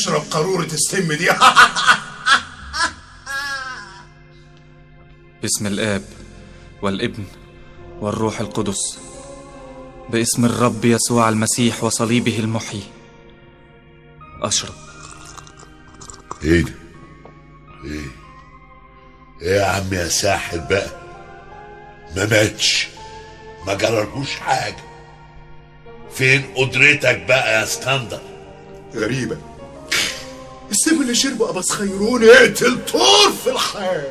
اشرب قارورة السم دي باسم الآب والابن والروح القدس باسم الرب يسوع المسيح وصليبه المحيي أشرب ايه ده؟ ايه؟ ايه يا عم يا ساحر بقى؟ ما ماتش ما جرالهوش حاجة فين قدرتك بقى يا اسكندر؟ غريبة السم اللي شربه أباس خيرون يقتل طور في الحال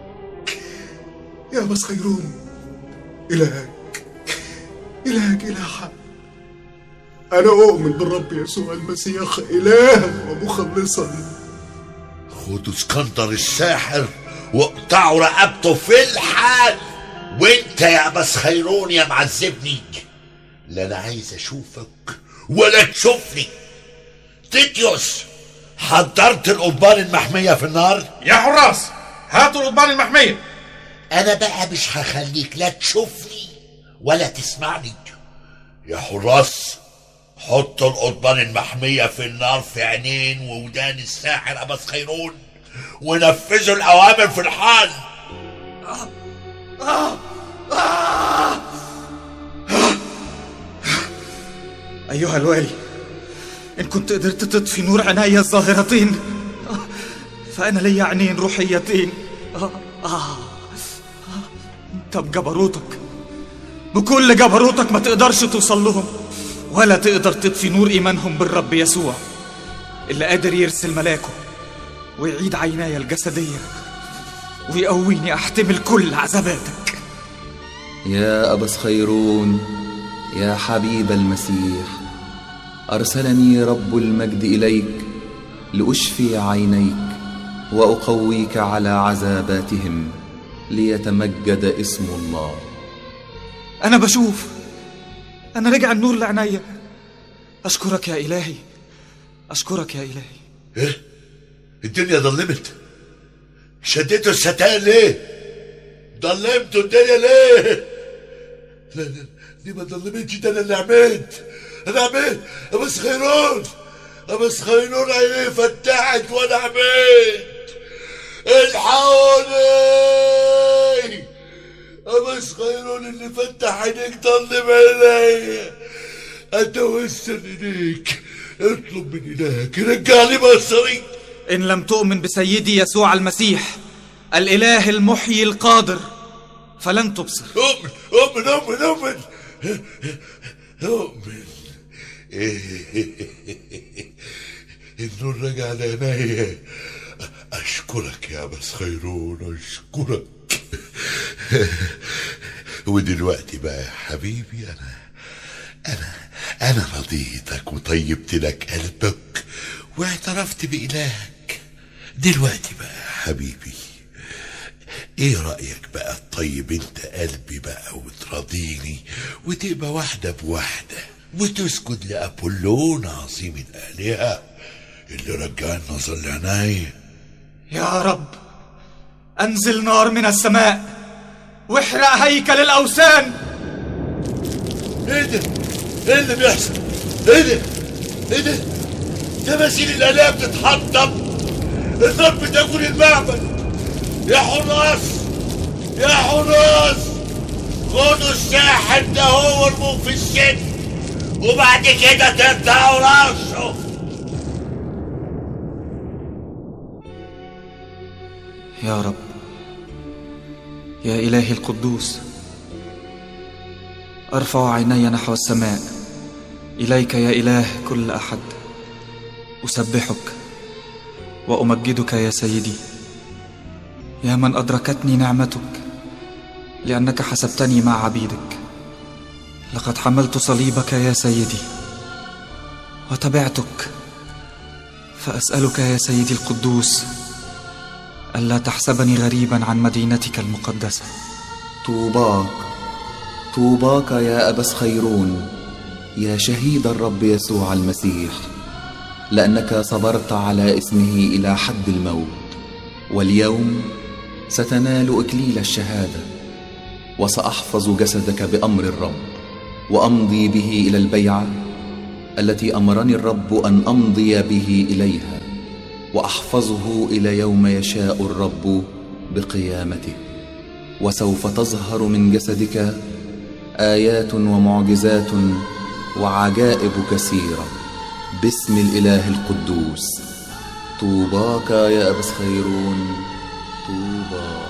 يا أباس خيرون إلهك إلهك إله حق أنا أؤمن بالرب يسوع المسيح إلها ومخلصا خدوا اسكندر الساحر واقطعوا رقبته في الحال وانت يا بس خيرون يا معذبني لا انا عايز اشوفك ولا تشوفني تيتيوس حضرت القضبان المحمية في النار يا حراس هاتوا القضبان المحمية انا بقى مش هخليك لا تشوفني ولا تسمعني يا حراس حطوا القضبان المحمية في النار في عينين وودان الساحر أبس خيرون ونفذوا الأوامر في الحال أيها الوالي إن كنت قدرت تطفي نور عناي الظاهرتين فأنا لي عينين روحيتين آه آه أنت بجبروتك بكل جبروتك ما تقدرش توصل لهم ولا تقدر تطفي نور إيمانهم بالرب يسوع اللي قادر يرسل ملاكه ويعيد عيناي الجسدية ويقويني أحتمل كل عذاباتك يا أبا خيرون يا حبيب المسيح أرسلني رب المجد إليك لأشفي عينيك وأقويك على عذاباتهم ليتمجد اسم الله أنا بشوف أنا رجع النور لعناية أشكرك يا إلهي أشكرك يا إلهي إيه؟ الدنيا ظلمت شديتوا الستائر ليه؟ ظلمتوا الدنيا ليه؟ لا لا دي ما ظلمتش ده انا اللي عملت انا عملت ابس خيرون ابس خيرون عينيه فتحت وانا عملت الحقوني ابس خيرون اللي فتح عينيك ظلم عينيا اتوسل اليك اطلب من الهك رجع لي بصري إن لم تؤمن بسيدي يسوع المسيح الإله المحيي القادر فلن تبصر أؤمن أؤمن أؤمن أؤمن أؤمن النور رجع لعينيا أشكرك يا بس خيرون أشكرك ودلوقتي بقى يا حبيبي أنا أنا أنا رضيتك وطيبت لك قلبك واعترفت بإلهك دلوقتي بقى يا حبيبي ايه رأيك بقى تطيب انت قلبي بقى وترضيني وتبقى واحدة بواحدة وتسجد لأبولون عظيم الآلهة اللي رجعنا ظل عناية يا رب أنزل نار من السماء واحرق هيكل الأوثان ايه ده؟ ايه اللي بيحصل؟ ايه ده؟ ايه ده؟ تماثيل الآلهة بتتحطم النار بتاكل المعبد يا حراس يا حراس خدوا الساحر ده هو ارموه في السجن وبعد كده تقطعوا راسه يا رب يا إلهي القدوس أرفع عيني نحو السماء إليك يا إله كل أحد أسبحك وأمجدك يا سيدي يا من أدركتني نعمتك لأنك حسبتني مع عبيدك لقد حملت صليبك يا سيدي وتبعتك فأسألك يا سيدي القدوس ألا تحسبني غريبا عن مدينتك المقدسة طوباك طوباك يا أبا خيرون يا شهيد الرب يسوع المسيح لأنك صبرت على اسمه إلى حد الموت واليوم ستنال إكليل الشهادة وسأحفظ جسدك بأمر الرب وأمضي به إلى البيعة التي أمرني الرب أن أمضي به إليها واحفظه الى يوم يشاء الرب بقيامته وسوف تظهر من جسدك ايات ومعجزات وعجائب كثيره باسم الاله القدوس طوباك يا ابا خيرون طوبى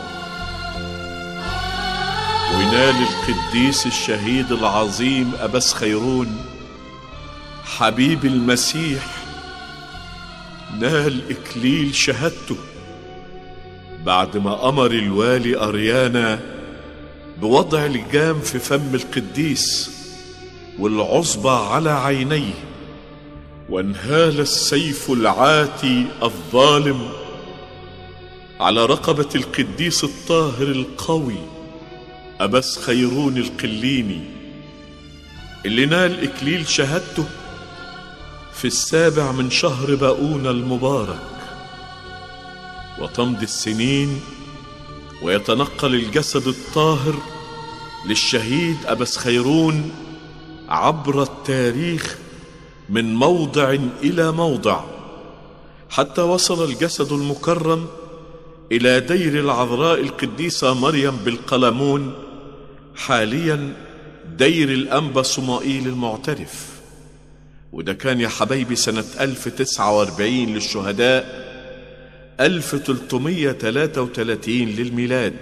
وينال القديس الشهيد العظيم أبس خيرون حبيب المسيح نال إكليل شهادته بعد ما أمر الوالي أريانا بوضع الجام في فم القديس والعصبة على عينيه وانهال السيف العاتي الظالم على رقبة القديس الطاهر القوي أبس خيرون القليني اللي نال إكليل شهادته في السابع من شهر باؤون المبارك وتمضي السنين ويتنقل الجسد الطاهر للشهيد أبس خيرون عبر التاريخ من موضع إلى موضع حتى وصل الجسد المكرم إلى دير العذراء القديسة مريم بالقلمون حاليا دير الأنبا صمائيل المعترف وده كان يا حبايبي سنة 1049 للشهداء 1333 للميلاد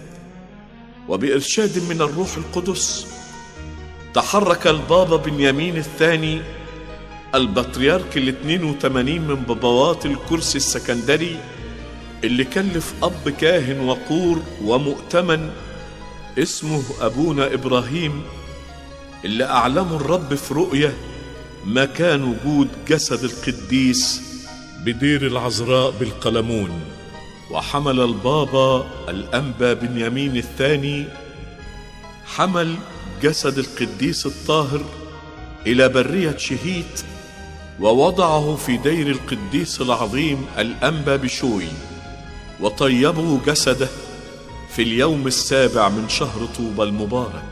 وبإرشاد من الروح القدس تحرك البابا بنيامين الثاني البطريرك ال 82 من بابوات الكرسي السكندري اللي كلف أب كاهن وقور ومؤتمن اسمه أبونا إبراهيم اللي أعلمه الرب في رؤية مكان وجود جسد القديس بدير العذراء بالقلمون وحمل البابا الأنبا بنيامين الثاني حمل جسد القديس الطاهر إلى برية شهيت ووضعه في دير القديس العظيم الأنبا بشوي وطيبوا جسده في اليوم السابع من شهر طوبى المبارك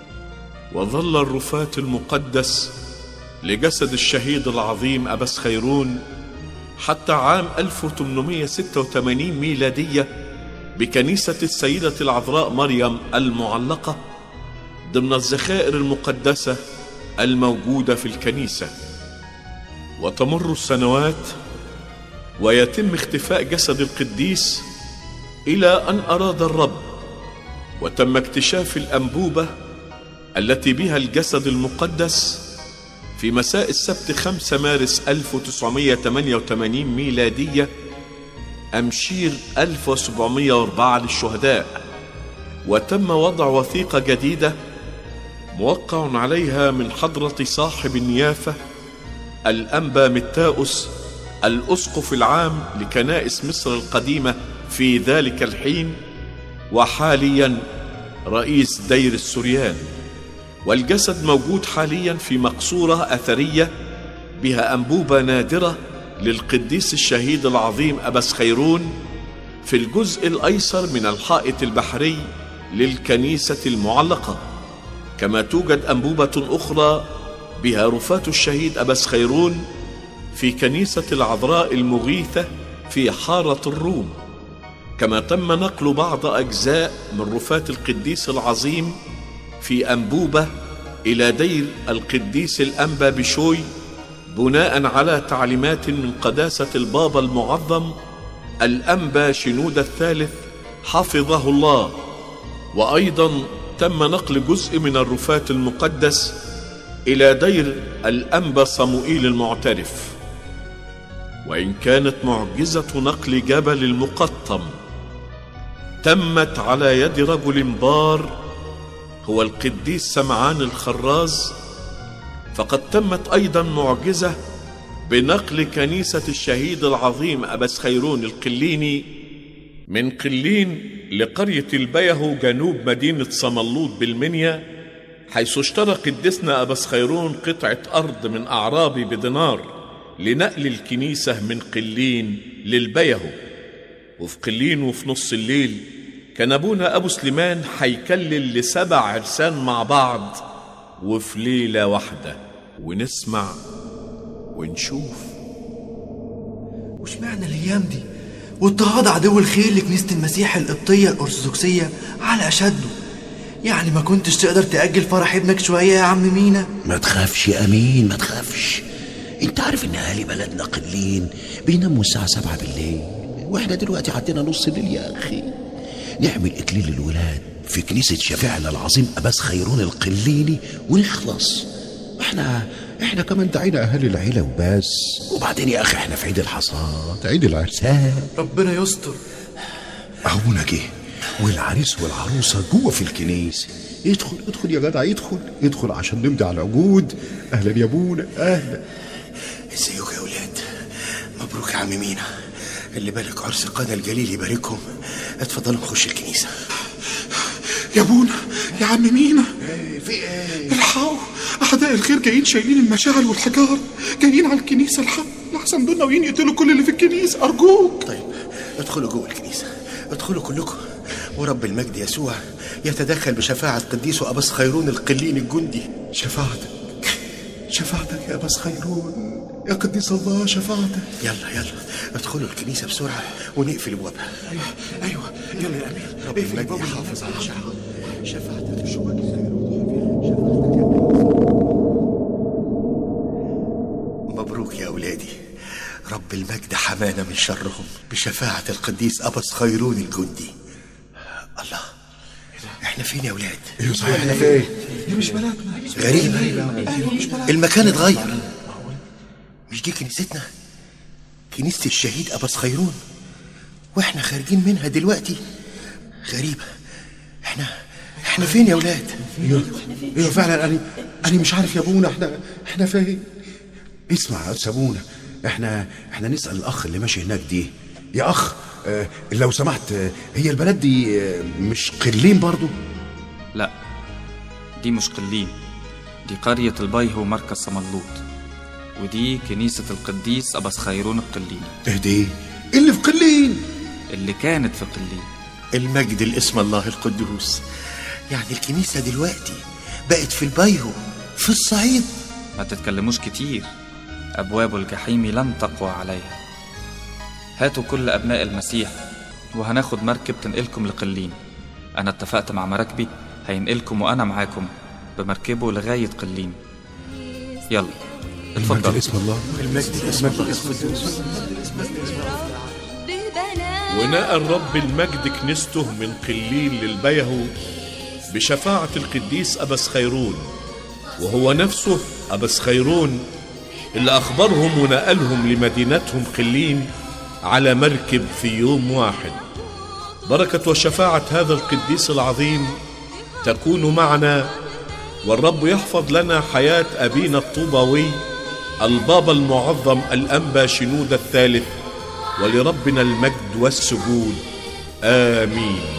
وظل الرفاة المقدس لجسد الشهيد العظيم أبس خيرون حتى عام 1886 ميلادية بكنيسة السيدة العذراء مريم المعلقة ضمن الذخائر المقدسة الموجودة في الكنيسة وتمر السنوات ويتم اختفاء جسد القديس إلى أن أراد الرب وتم اكتشاف الأنبوبة التي بها الجسد المقدس في مساء السبت 5 مارس 1988 ميلادية أمشير 1704 للشهداء وتم وضع وثيقة جديدة موقع عليها من حضرة صاحب النيافة الأنبا متاؤس الأسقف العام لكنائس مصر القديمة في ذلك الحين وحاليا رئيس دير السريان والجسد موجود حاليا في مقصورة أثرية بها أنبوبة نادرة للقديس الشهيد العظيم أبس خيرون في الجزء الأيسر من الحائط البحري للكنيسة المعلقة كما توجد أنبوبة أخرى بها رفاة الشهيد أبس خيرون في كنيسة العذراء المغيثة في حارة الروم كما تم نقل بعض أجزاء من رفاة القديس العظيم في أنبوبة إلى دير القديس الأنبا بشوي بناء على تعليمات من قداسة البابا المعظم الأنبا شنود الثالث حفظه الله وأيضا تم نقل جزء من الرفاة المقدس إلى دير الأنبا صموئيل المعترف وإن كانت معجزة نقل جبل المقطم تمت على يد رجل بار هو القديس سمعان الخراز فقد تمت أيضا معجزة بنقل كنيسة الشهيد العظيم أبس خيرون القليني من قلين لقرية البيهو جنوب مدينة صملوط بالمنيا حيث اشترى قدسنا أبس خيرون قطعة أرض من أعرابي بدينار لنقل الكنيسة من قلين للبيهو وفي قلين وفي نص الليل كان أبونا أبو سليمان هيكلل لسبع عرسان مع بعض وفي ليلة واحدة ونسمع ونشوف وش معنى الايام دي واضطهاد عدو الخير لكنيسة المسيح القبطية الأرثوذكسية على أشده يعني ما كنتش تقدر تأجل فرح ابنك شوية يا عم مينا ما تخافش يا امين ما تخافش انت عارف ان اهالي بلدنا قليل بيناموا الساعة سبعة بالليل واحنا دلوقتي عندنا نص الليل يا اخي نعمل اكليل الولاد في كنيسة شفيعنا العظيم اباس خيرون القليلي ونخلص احنا احنا كمان دعينا اهالي العيلة وبس وبعدين يا اخي احنا في عيد الحصاد عيد العرسان ربنا يستر ابونا جه والعريس والعروسه جوه في الكنيسه يدخل ادخل يا جدع يدخل يدخل عشان نمضي على العقود اهلا يا ابونا اهلا ازيكم يا ولاد مبروك يا عم مينا اللي بالك عرس قنا الجليل يباركهم اتفضلوا نخش الكنيسة يا ابونا يا عم مينا في ايه الحقوا اعداء الخير جايين شايلين المشاعل والحجار جايين على الكنيسه الحق لحسن دول ناويين يقتلوا كل اللي في الكنيسه ارجوك طيب ادخلوا جوه الكنيسة ادخلوا كلكم ورب المجد يسوع يتدخل بشفاعة قديسه أباس خيرون القلين الجندي شفاعتك شفاعتك يا بس خيرون يا قديس الله شفاعتك يلا يلا ادخلوا الكنيسة بسرعة ونقفل ابوابها ايوه يلا يا امين رب اقفل المجد الباب يحافظ على شعبه شفاعتك مبروك يا أولادي رب المجد حمانا من شرهم بشفاعة القديس أباس خيرون الجندي الله احنا فين يا ولاد ايوه صحيح احنا فين دي مش بلدنا غريبة ايوه مش بلدنا المكان اتغير مش دي كنيستنا كنيسة الشهيد أباس خيرون واحنا خارجين منها دلوقتي غريبة احنا احنا فين يا ولاد ايوه ايوه فعلا انا انا مش عارف يا ابونا احنا احنا فين اسمع يا أستاذ ابونا احنا احنا نسال الاخ اللي ماشي هناك دي يا اخ اه لو سمحت اه هي البلد دي اه مش قلين برضو لا دي مش قلين دي قرية البيهو مركز صملوط ودي كنيسة القديس أباس خيرون القليني اهدي اللي في قلين اللي كانت في قلين المجد لاسم الله القدوس يعني الكنيسة دلوقتي بقت في البيهو في الصعيد ما تتكلموش كتير أبواب الجحيم لن تقوى عليها هاتوا كل أبناء المسيح وهناخد مركب تنقلكم لقلين أنا اتفقت مع مراكبي هينقلكم وأنا معاكم بمركبه لغاية قلين يلا اتفضل اسم الله المجد لاسم الله القدوس ونقى الرب المجد كنيسته من قليل للبيهو بشفاعة القديس أبس خيرون وهو نفسه أبس خيرون اللي أخبرهم ونقلهم لمدينتهم قلين على مركب في يوم واحد بركة وشفاعة هذا القديس العظيم تكون معنا والرب يحفظ لنا حياة أبينا الطوباوي البابا المعظم الأنبا شنود الثالث ولربنا المجد والسجود آمين